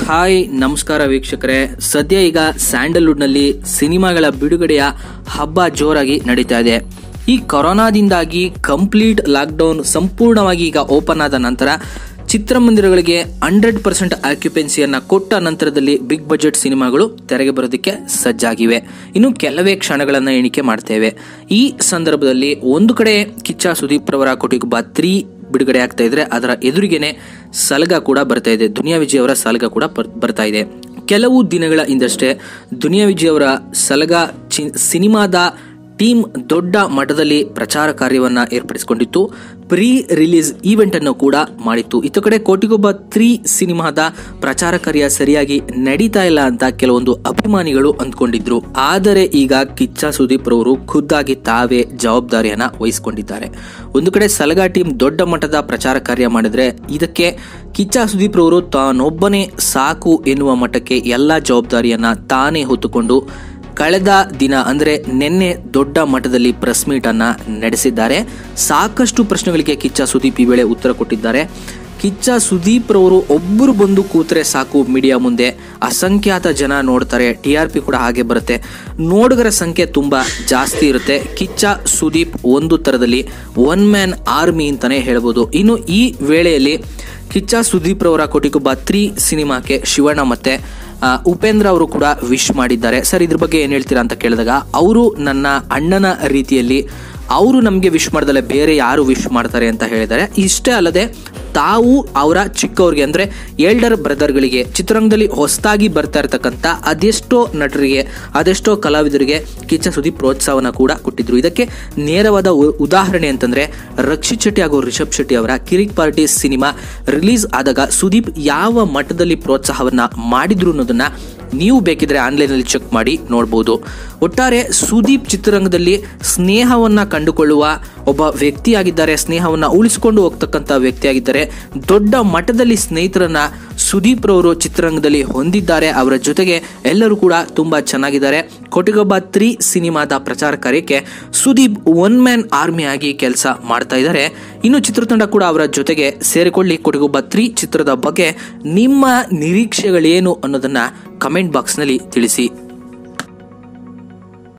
hi ನಮಸ್ಕಾರ ವೀಕ್ಷಕರೇ ಸದ್ಯ ಈಗ ಸ್ಯಾಂಡಲ್ವುಡ್ನಲ್ಲಿ ಸಿನಿಮಾಗಳ ಬಿಡುಗಡೆಯ ಹಬ್ಬ ಜೋರಾಗಿ ನಡೀತಾ ಇದೆ ಈ ಕೊರೋನಾದಿಂದಾಗಿ ಕಂಪ್ಲೀಟ್ ಲಾಕ್ಡೌನ್ ಸಂಪೂರ್ಣವಾಗಿ ಈಗ ಓಪನ್ ಆದ ನಂತರ ಚಿತ್ರಮಂದಿರಗಳಿಗೆ ಹಂಡ್ರೆಡ್ ಪರ್ಸೆಂಟ್ ಆಕ್ಯುಪೆನ್ಸಿಯನ್ನ ಕೊಟ್ಟ ನಂತರದಲ್ಲಿ ಬಿಗ್ ಬಜೆಟ್ ಸಿನಿಮಾಗಳು ತೆರೆಗೆ ಬರೋದಕ್ಕೆ ಸಜ್ಜಾಗಿವೆ ಇನ್ನು ಕೆಲವೇ ಕ್ಷಣಗಳನ್ನು ಎಣಿಕೆ ಮಾಡ್ತೇವೆ ಈ ಸಂದರ್ಭದಲ್ಲಿ ಒಂದು ಕಡೆ ಕಿಚ್ಚ ಸುದೀಪ್ ರವರ ಕೊಟ್ಟಿಗೊಬ್ಬ ತ್ರೀ ಬಿಡುಗಡೆ ಆಗ್ತಾ ಇದ್ರೆ ಅದರ ಎದುರಿಗೆನೆ ಸಲಗ ಕೂಡ ಬರ್ತಾ ಇದೆ ದುನಿಯಾ ವಿಜಯ್ ಅವರ ಸಲಗ ಕೂಡ ಬರ್- ಬರ್ತಾ ಇದೆ ಕೆಲವು ದಿನಗಳ ಹಿಂದಷ್ಟೇ ದುನಿಯಾ ವಿಜಯ್ ಅವರ ಸಲಗ ಚಿ- ಸಿನಿಮಾದ ಟೀಮ್ ದೊಡ್ಡ ಮಟ್ಟದಲ್ಲಿ ಪ್ರಚಾರ ಕಾರ್ಯವನ್ನ ಏರ್ಪಡಿಸಿಕೊಂಡಿತ್ತು ಪ್ರೀ ರಿಲೀಸ್ ಈವೆಂಟ್ ಅನ್ನು ಕೂಡ ಮಾಡಿತ್ತು ಇತ್ತ ಕಡೆ ಕೋಟಿಗೊಬ್ಬ ತ್ರೀ ಸಿನಿಮಾದ ಪ್ರಚಾರ ಕಾರ್ಯ ಸರಿಯಾಗಿ ನಡೀತಾ ಇಲ್ಲ ಅಂತ ಕೆಲವೊಂದು ಅಭಿಮಾನಿಗಳು ಅಂದ್ಕೊಂಡಿದ್ರು ಆದರೆ ಈಗ ಕಿಚ್ಚ ಸುದೀಪ್ ರವರು ಖುದ್ದಾಗಿ ತಾವೇ ಜವಾಬ್ದಾರಿಯನ್ನ ವಹಿಸಿಕೊಂಡಿದ್ದಾರೆ ಒಂದು ಕಡೆ ಸಲಗಾ ಟೀಮ್ ದೊಡ್ಡ ಮಟ್ಟದ ಪ್ರಚಾರ ಕಾರ್ಯ ಮಾಡಿದ್ರೆ ಇದಕ್ಕೆ ಕಿಚ್ಚ ಸುದೀಪ್ ರವರು ತಾನೊಬ್ಬನೇ ಸಾಕು ಎನ್ನುವ ಮಟ್ಟಕ್ಕೆ ಎಲ್ಲ ಜವಾಬ್ದಾರಿಯನ್ನ ತಾನೇ ಹೊತ್ತುಕೊಂಡು ಕಳೆದ ದಿನ ಅಂದ್ರೆ ನಿನ್ನೆ ದೊಡ್ಡ ಮಟ್ಟದಲ್ಲಿ ಪ್ರೆಸ್ ಮೀಟ್ ಅನ್ನ ನಡೆಸಿದ್ದಾರೆ ಸಾಕಷ್ಟು ಪ್ರಶ್ನೆಗಳಿಗೆ ಕಿಚ್ಚ ಸುದೀಪ್ ಈ ವೇಳೆ ಉತ್ತರ ಕೊಟ್ಟಿದ್ದಾರೆ ಕಿಚ್ಚ ಸುದೀಪ್ ರವರು ಒಬ್ಬರು ಬಂದು ಕೂತ್ರೆ ಸಾಕು ಮೀಡಿಯಾ ಮುಂದೆ ಅಸಂಖ್ಯಾತ ಜನ ನೋಡ್ತಾರೆ ಟಿ ಆರ್ ಪಿ ಕೂಡ ಹಾಗೆ ಬರುತ್ತೆ ನೋಡುಗರ ಸಂಖ್ಯೆ ತುಂಬಾ ಜಾಸ್ತಿ ಇರುತ್ತೆ ಕಿಚ್ಚ ಸುದೀಪ್ ಒಂದು ತರದಲ್ಲಿ ಒನ್ ಮ್ಯಾನ್ ಆರ್ಮಿ ಅಂತಾನೆ ಹೇಳ್ಬೋದು ಇನ್ನು ಈ ವೇಳೆಯಲ್ಲಿ ಕಿಚ್ಚ ಸುದೀಪ್ ರವರ ಕೊಟ್ಟಿಗೊಬ್ಬ ತ್ರೀ ಸಿನಿಮಾಕ್ಕೆ ಶಿವಣ್ಣ ಮತ್ತೆ ಆ, ಉಪೇಂದ್ರ ಅವರು ಕೂಡ ವಿಶ್ ಮಾಡಿದ್ದಾರೆ ಸರ್ ಇದ್ರ ಬಗ್ಗೆ ಏನು ಹೇಳ್ತೀರಾ ಅಂತ ಕೇಳಿದಾಗ ಅವರು ನನ್ನ ಅಣ್ಣನ ರೀತಿಯಲ್ಲಿ ಅವರು ನಮಗೆ ವಿಶ್ ಮಾಡ್ದಲೆ ಬೇರೆ ಯಾರು ವಿಶ್ ಮಾಡ್ತಾರೆ ಅಂತ ಹೇಳಿದ್ದಾರೆ ಇಷ್ಟೇ ಅಲ್ಲದೆ ತಾವು ಅವರ ಚಿಕ್ಕವ್ರಿಗೆ ಅಂದ್ರೆ ಏಲ್ಡರ್ ಬ್ರದರ್ಗಳಿಗೆ ಚಿತ್ರರಂಗದಲ್ಲಿ ಹೊಸದಾಗಿ ಬರ್ತಾ ಇರತಕ್ಕಂಥ ಅದೆಷ್ಟೋ ನಟರಿಗೆ ಅದೆಷ್ಟೋ ಕಲಾವಿದರಿಗೆ ಕಿಚ್ಚ ಸುದೀಪ್ ಪ್ರೋತ್ಸಾಹವನ್ನ ಕೂಡ ಕೊಟ್ಟಿದ್ರು ಇದಕ್ಕೆ ನೇರವಾದ ಉ- ಉದಾಹರಣೆ ಅಂತಂದ್ರೆ ರಕ್ಷಿತ್ ಶೆಟ್ಟಿ ಹಾಗೂ ರಿಷಬ್ ಶೆಟ್ಟಿ ಅವರ ಕಿರಿಕ್ ಪಾರ್ಟಿ ಸಿನಿಮಾ ರಿಲೀಸ್ ಆದಾಗ ಸುದೀಪ್ ಯಾವ ಮಟ್ಟದಲ್ಲಿ ಪ್ರೋತ್ಸಾಹವನ್ನ ಮಾಡಿದ್ರು ಅನ್ನೋದನ್ನ ನೀವು ಬೇಕಿದ್ರೆ ಆನ್ಲೈನಲ್ಲಿ ಚೆಕ್ ಮಾಡಿ ನೋಡ್ಬೋದು ಒಟ್ಟಾರೆ ಸುದೀಪ್ ಚಿತ್ರರಂಗದಲ್ಲಿ ಸ್ನೇಹವನ್ನ ಕಂಡುಕೊಳ್ಳುವ ಒಬ್ಬ ವ್ಯಕ್ತಿಯಾಗಿದ್ದಾರೆ ಸ್ನೇಹವನ್ನ ಉಳಿಸಿಕೊಂಡು ಹೋಗ್ತಕ್ಕಂಥ ವ್ಯಕ್ತಿಯಾಗಿದ್ದಾರೆ ದೊಡ್ಡ ಮಟ್ಟದಲ್ಲಿ ಸ್ನೇಹಿತರನ್ನ ಸುದೀಪ್ ರವರು ಚಿತ್ರರಂಗದಲ್ಲಿ ಹೊಂದಿದ್ದಾರೆ ಅವರ ಜೊತೆಗೆ ಎಲ್ಲರೂ ಕೂಡ ತುಂಬಾ ಚೆನ್ನಾಗಿದ್ದಾರೆ ಕೊಟ್ಟಿಗೊಬ್ಬ ತ್ರೀ ಸಿನಿಮಾದ ಪ್ರಚಾರ ಕಾರ್ಯಕ್ಕೆ ಸುದೀಪ್ ಒನ್ ಮ್ಯಾನ್ ಆರ್ಮಿ ಆಗಿ ಕೆಲಸ ಮಾಡ್ತಾ ಇದ್ದಾರೆ ಇನ್ನು ಚಿತ್ರತಂಡ ಕೂಡ ಅವರ ಜೊತೆಗೆ ಸೇರಿಕೊಳ್ಳಿ ಕೊಟ್ಟಿಗೊಬ್ಬ ತ್ರೀ ಚಿತ್ರದ ಬಗ್ಗೆ ನಿಮ್ಮ ನಿರೀಕ್ಷೆಗಳೇನು ಅನ್ನೋದನ್ನ ಕಮೆಂಟ್ ಬಾಕ್ಸ್ನಲ್ಲಿ ತಿಳಿಸಿ